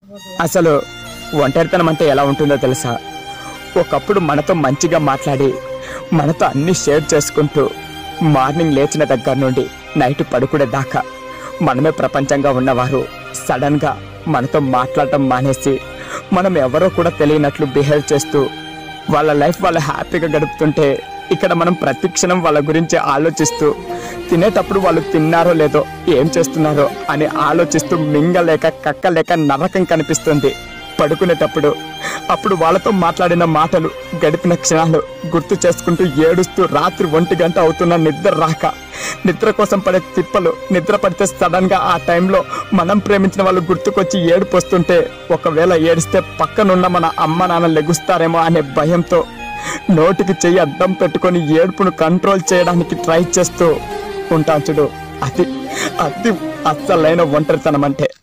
అసలు ఒంటరితనం అంటే ఎలా ఉంటుందో తెలుసా ఒకప్పుడు మనతో మంచిగా మాట్లాడి మనతో అన్ని షేర్ చేసుకుంటూ మార్నింగ్ లేచిన దగ్గర నుండి నైట్ పడుకునే దాకా మనమే ప్రపంచంగా ఉన్నవారు సడన్గా మనతో మాట్లాడటం మానేసి మనం ఎవరో కూడా తెలియనట్లు బిహేవ్ చేస్తూ వాళ్ళ లైఫ్ వాళ్ళు హ్యాపీగా గడుపుతుంటే ఇక్కడ మనం ప్రతి క్షణం వాళ్ళ గురించి ఆలోచిస్తూ తినేటప్పుడు వాళ్ళు తిన్నారో లేదో ఏం చేస్తున్నారో అని ఆలోచిస్తూ మింగలేక కక్కలేక నరకం కనిపిస్తుంది పడుకునేటప్పుడు అప్పుడు వాళ్ళతో మాట్లాడిన మాటలు గడిపిన క్షణాలు గుర్తు చేసుకుంటూ ఏడుస్తూ రాత్రి ఒంటి గంట అవుతున్న నిద్ర రాక నిద్ర కోసం పడే తిప్పలు నిద్ర పడితే సడన్ గా ఆ టైంలో మనం ప్రేమించిన వాళ్ళు గుర్తుకొచ్చి ఏడుపు వస్తుంటే ఒకవేళ ఏడిస్తే పక్కనున్న మన అమ్మ నాన్న లెగుస్తారేమో అనే భయంతో నోటికి చెయ్యి అద్దం పెట్టుకొని ఏడుపును కంట్రోల్ చేయడానికి ట్రై చేస్తూ ఉంటాం చూడు అది అది అస్సలైన ఒంటరితనం అంటే